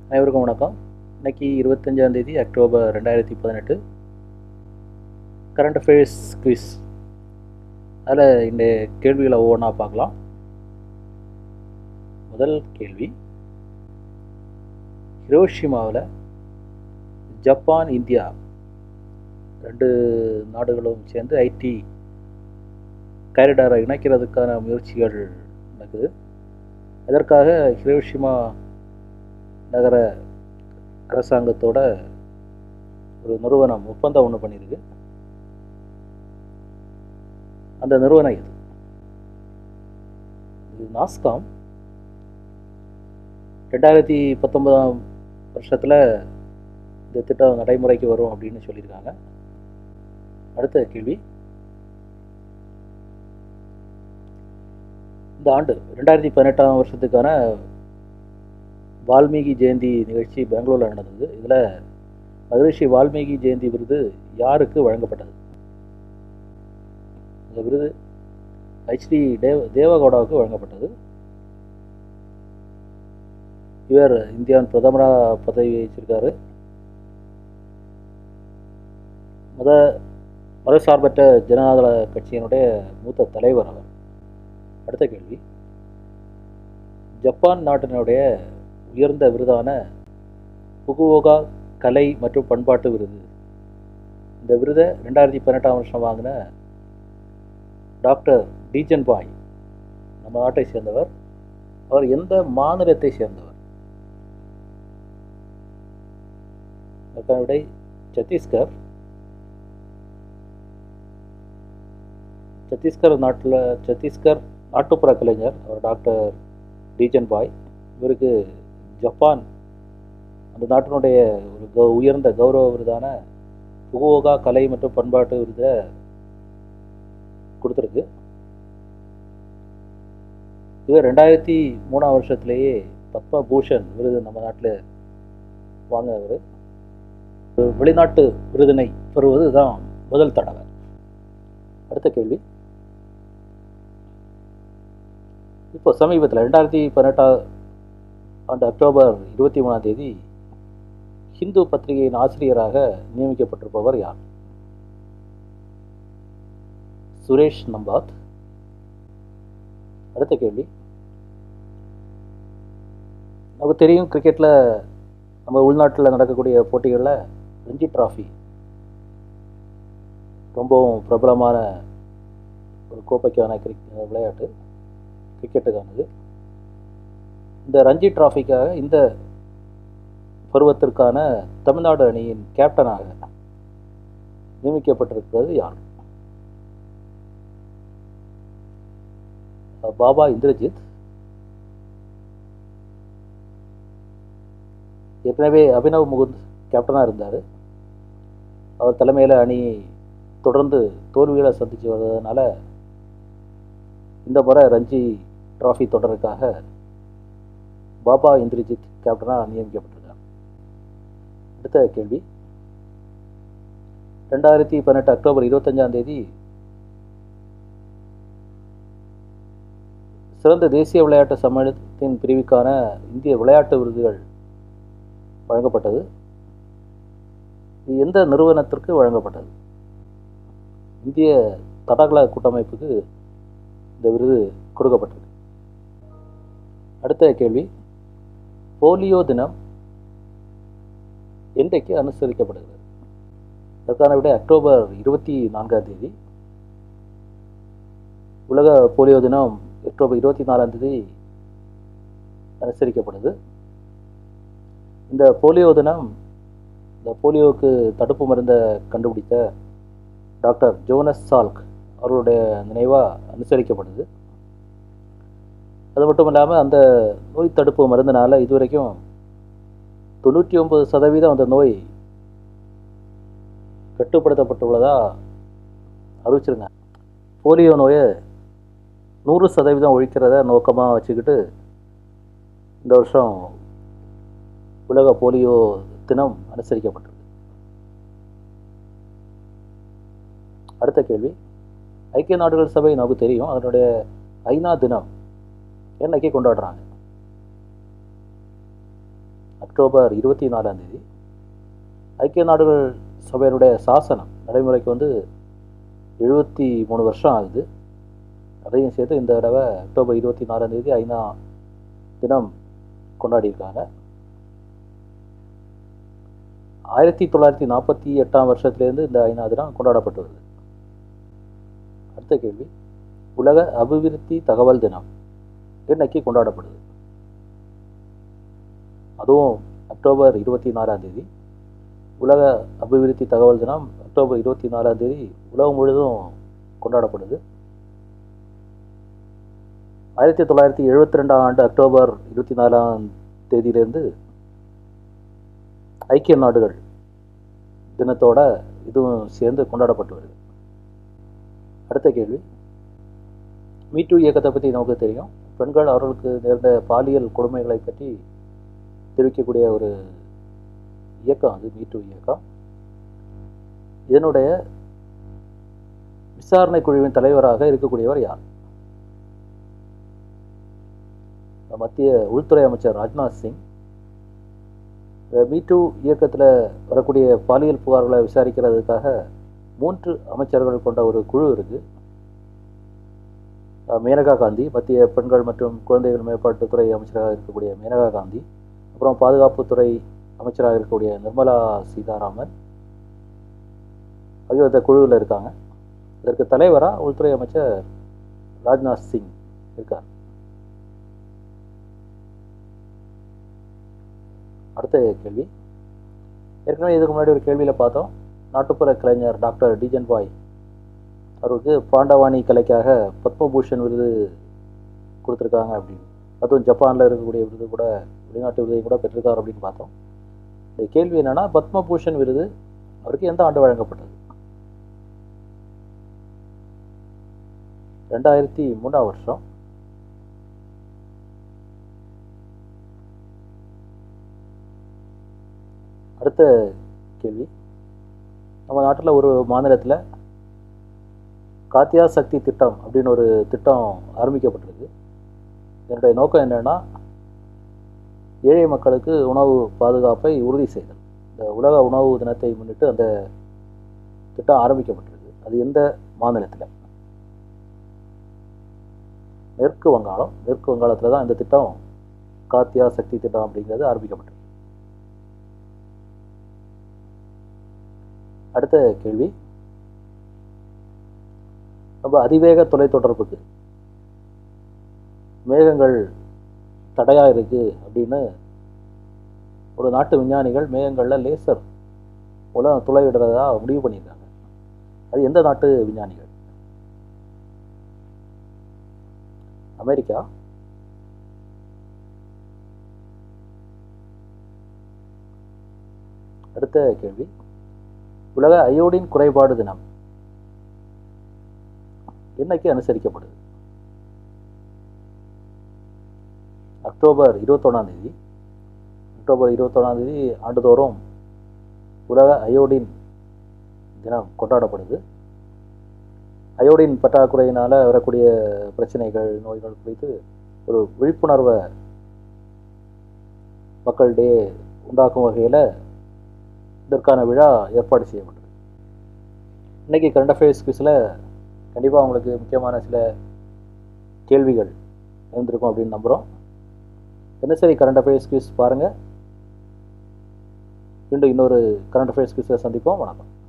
அனைவருக்கும் வணக்கம் இன்னைக்கு இருபத்தஞ்சாந்தேதி அக்டோபர் ரெண்டாயிரத்தி பதினெட்டு கரண்ட் அஃபேர்ஸ் குவிஸ் அதில் இந்த கேள்விகளை ஒவ்வொன்றா பார்க்கலாம் முதல் கேள்வி ஹிரோஷிமாவில் ஜப்பான் இந்தியா ரெண்டு நாடுகளும் சேர்ந்து ஐடி காரிடாரை இணைக்கிறதுக்கான முயற்சிகள் நடக்குது இதற்காக ஹிரோஷிமா நகர அரசாங்கத்தோட ஒரு நிறுவனம் ஒப்பந்தம் ஒன்று பண்ணியிருக்கு அந்த நிறுவனம் இது இது நாஸ்காம் ரெண்டாயிரத்தி பத்தொன்பதாம் வருஷத்தில் இந்த திட்டம் நடைமுறைக்கு வரும் அப்படின்னு சொல்லியிருக்காங்க அடுத்த கேள்வி இந்த ஆண்டு ரெண்டாயிரத்தி பதினெட்டாம் வருஷத்துக்கான வால்மீகி ஜெயந்தி நிகழ்ச்சி பெங்களூரில் நடந்தது இதில் மகரிஷி வால்மீகி ஜெயந்தி விருது யாருக்கு வழங்கப்பட்டது இந்த விருது ஹெச்டி தேவ தேவகவுடாவுக்கு வழங்கப்பட்டது இவர் இந்தியாவின் பிரதமராக பதவி வகிச்சிருக்காரு முத மதசார்பற்ற ஜனநாதள கட்சியினுடைய மூத்த தலைவர் அவர் அடுத்த கேள்வி ஜப்பான் நாட்டினுடைய உயர்ந்த விருதான புகுவோகா கலை மற்றும் பண்பாட்டு விருது இந்த விருதை ரெண்டாயிரத்தி பதினெட்டாம் வருஷம் வாங்கின டாக்டர் டீஜன் பாய் நம்ம நாட்டை சேர்ந்தவர் அவர் எந்த மாநிலத்தை சேர்ந்தவர் அதற்கான விடை சத்தீஸ்கர் சத்தீஸ்கர் நாட்டில் சத்தீஸ்கர் நாட்டுப்புற கலைஞர் அவர் டாக்டர் டீஜன் பாய் இவருக்கு ஜப்பான் அந்த நாட்டினுடைய ஒரு கௌ உயர்ந்த கௌரவ விருதான புகோகா கலை மற்றும் பண்பாட்டு விருதை கொடுத்துருக்கு இவர் ரெண்டாயிரத்தி மூணாம் வருஷத்துலேயே பத்மபூஷன் விருது நம்ம நாட்டில் வாங்கினவர் வெளிநாட்டு விருதினை பெறுவது தான் முதல் தடவை அடுத்த கேள்வி இப்போ சமீபத்தில் ரெண்டாயிரத்தி பதினெட்டாம் ஆண்டு அக்டோபர் இருபத்தி மூணாம் தேதி ஹிந்து பத்திரிகையின் ஆசிரியராக நியமிக்கப்பட்டிருப்பவர் யார் சுரேஷ் நம்பாத் அடுத்த கேள்வி நமக்கு தெரியும் கிரிக்கெட்டில் நம்ம உள்நாட்டில் நடக்கக்கூடிய போட்டிகளில் ரஞ்சி டிராஃபி ரொம்பவும் பிரபலமான ஒரு கோப்பைக்கான கிரிக் விளையாட்டு கிரிக்கெட்டுக்கானது இந்த ரஞ்சி டிராஃபிக்காக இந்த பருவத்திற்கான தமிழ்நாடு அணியின் கேப்டனாக நியமிக்கப்பட்டிருக்கிறது யார் பாபா இந்திரஜித் ஏற்கனவே அபினவ் முகுந்த் கேப்டனாக இருந்தார் அவர் தலைமையில் அணி தொடர்ந்து தோல்விகளை சந்தித்து வர்றதுனால இந்த முறை ரஞ்சி டிராஃபி தொடருக்காக பாபா இந்திரஜித் கேப்டனாக நியமிக்கப்பட்டிருக்கார் அடுத்த கேள்வி ரெண்டாயிரத்தி பதினெட்டு அக்டோபர் இருபத்தஞ்சாம் தேதி சிறந்த தேசிய விளையாட்டு சம்மேளனத்தின் பிரிவுக்கான இந்திய விளையாட்டு விருதுகள் வழங்கப்பட்டது இது எந்த நிறுவனத்திற்கு வழங்கப்பட்டது இந்திய தடகள கூட்டமைப்புக்கு இந்த விருது கொடுக்கப்பட்டது அடுத்த கேள்வி போலியோ தினம் என்றைக்கு அனுசரிக்கப்படுகிறது அதற்கான விட அக்டோபர் இருபத்தி நான்காம் தேதி உலக போலியோ தினம் அக்டோபர் இருபத்தி நாலாம் தேதி அனுசரிக்கப்படுது இந்த போலியோ தினம் இந்த போலியோவுக்கு தடுப்பு மருந்தை கண்டுபிடித்த டாக்டர் ஜோனஸ் சால்க் அவர்களுடைய நினைவாக அனுசரிக்கப்படுது அது மட்டும் இல்லாமல் அந்த நோய் தடுப்பு மருந்தினால இதுவரைக்கும் தொண்ணூற்றி ஒன்பது சதவீதம் அந்த நோய் கட்டுப்படுத்தப்பட்டுள்ளதாக அறிவிச்சிருங்க போலியோ நோயை நூறு சதவீதம் ஒழிக்கிறத நோக்கமாக வச்சுக்கிட்டு இந்த வருஷம் உலக போலியோ தினம் அனுசரிக்கப்பட்டிருக்கு அடுத்த கேள்வி ஐக்கிய நாடுகள் சபை நமக்கு தெரியும் அதனுடைய ஐநா தினம் என்னைக்கு கொண்டாடுறாங்க அக்டோபர் இருபத்தி நாலாம் தேதி ஐக்கிய நாடுகள் சபையினுடைய சாசனம் நடைமுறைக்கு வந்து எழுபத்தி மூணு வருஷம் ஆகுது அதையும் சேர்த்து இந்த தடவை அக்டோபர் இருபத்தி நாலாம் தேதி ஐநா தினம் கொண்டாடியிருக்காங்க ஆயிரத்தி தொள்ளாயிரத்தி நாற்பத்தி எட்டாம் வருஷத்துலேருந்து இந்த ஐநா தினம் கொண்டாடப்பட்டு வருது அடுத்த கேள்வி உலக அபிவிருத்தி தகவல் தினம் என்னைக்கு கொண்டாடப்படுது அதுவும் அக்டோபர் இருபத்தி நாலாம் தேதி உலக அபிவிருத்தி தகவல் தினம் அக்டோபர் இருபத்தி நாலாம் தேதி உலகம் முழுதும் கொண்டாடப்படுது ஆயிரத்தி தொள்ளாயிரத்தி எழுபத்தி ரெண்டாம் ஆண்டு அக்டோபர் இருபத்தி நாலாம் தேதியிலேருந்து ஐக்கிய நாடுகள் தினத்தோட இதுவும் சேர்ந்து கொண்டாடப்பட்டு வருது அடுத்த கேள்வி மீட்டு இயக்கத்தை பற்றி நமக்கு தெரியும் பெண்கள் அவர்களுக்கு நேர்ந்த பாலியல் கொடுமைகளை பற்றி தெரிவிக்கக்கூடிய ஒரு இயக்கம் அது மீட்டு இயக்கம் இதனுடைய விசாரணை குழுவின் தலைவராக இருக்கக்கூடியவர் யார் மத்திய உள்துறை அமைச்சர் ராஜ்நாத் சிங் இந்த மீட்டு இயக்கத்தில் வரக்கூடிய பாலியல் புகார்களை விசாரிக்கிறதுக்காக மூன்று அமைச்சர்கள் கொண்ட ஒரு குழு இருக்குது மேனகா காந்தி மத்திய பெண்கள் மற்றும் குழந்தைகள் மேம்பாட்டுத்துறை அமைச்சராக இருக்கக்கூடிய மேனகா காந்தி அப்புறம் பாதுகாப்புத்துறை அமைச்சராக இருக்கக்கூடிய நிர்மலா சீதாராமன் ஆகியோர் இந்த குழுவில் இருக்காங்க இதற்கு தலைவராக உள்துறை அமைச்சர் ராஜ்நாத் சிங் இருக்கார் அடுத்த கேள்வி ஏற்கனவே இதுக்கு முன்னாடி ஒரு கேள்வியில் பார்த்தோம் நாட்டுப்புற கலைஞர் டாக்டர் டிஜன் பாய் அவருக்கு பாண்டவாணி கலைக்காக பத்மபூஷன் விருது கொடுத்துருக்காங்க அப்படின்னு அதுவும் ஜப்பானில் இருக்கக்கூடிய விருது கூட வெளிநாட்டு விருதை கூட பெற்றிருக்கார் அப்படின்னு பார்த்தோம் இந்த கேள்வி என்னென்னா பத்மபூஷன் விருது அவருக்கு எந்த ஆண்டு வழங்கப்பட்டது ரெண்டாயிரத்தி மூணாம் வருஷம் அடுத்த கேள்வி நம்ம நாட்டில் ஒரு மாநிலத்தில் காத்தியா சக்தி திட்டம் அப்படின்னு ஒரு திட்டம் ஆரம்பிக்கப்பட்டிருக்கு இதனுடைய நோக்கம் என்னென்னா ஏழை மக்களுக்கு உணவு பாதுகாப்பை உறுதி செய்தல் இந்த உலக உணவு தினத்தை முன்னிட்டு அந்த திட்டம் ஆரம்பிக்கப்பட்டிருக்கு அது எந்த மாநிலத்தில் மேற்கு வங்காளம் மேற்கு வங்காளத்தில் தான் இந்த திட்டம் காத்தியா சக்தி திட்டம் அப்படிங்கிறது ஆரம்பிக்கப்பட்டிருக்கு அடுத்த கேள்வி நம்ம அதிவேக தொலைத்தொடர்புக்கு மேகங்கள் தடையாக இருக்குது அப்படின்னு ஒரு நாட்டு விஞ்ஞானிகள் மேகங்களில் லேசர் மூலம் துளையிடுறதா முடிவு பண்ணியிருக்காங்க அது எந்த நாட்டு விஞ்ஞானிகள் அமெரிக்கா அடுத்த கேள்வி உலக அயோடின் குறைபாடு தினம் என்னைக்கு அனுசரிக்கப்படுது அக்டோபர் இருபத்தொன்னாம் தேதி அக்டோபர் இருபத்தொன்னாம் தேதி ஆண்டுதோறும் உலக அயோடின் தினம் கொண்டாடப்படுது அயோடின் பற்றாக்குறையினால் வரக்கூடிய பிரச்சனைகள் நோய்கள் குறித்து ஒரு விழிப்புணர்வை மக்களிடையே உண்டாக்கும் வகையில் இதற்கான விழா ஏற்பாடு செய்யப்பட்டது இன்றைக்கி கரண்ட் அஃபேர்ஸ் குவிஸில் கண்டிப்பாக உங்களுக்கு முக்கியமான சில கேள்விகள் இருந்திருக்கும் அப்படின்னு நம்புகிறோம் தினசரி கரண்ட் அஃபேர்ஸ் குவிஸ் பாருங்கள் மீண்டும் இன்னொரு கரண்ட் அஃபேர்ஸ் குவிஸில் சந்திப்போம் வணக்கம்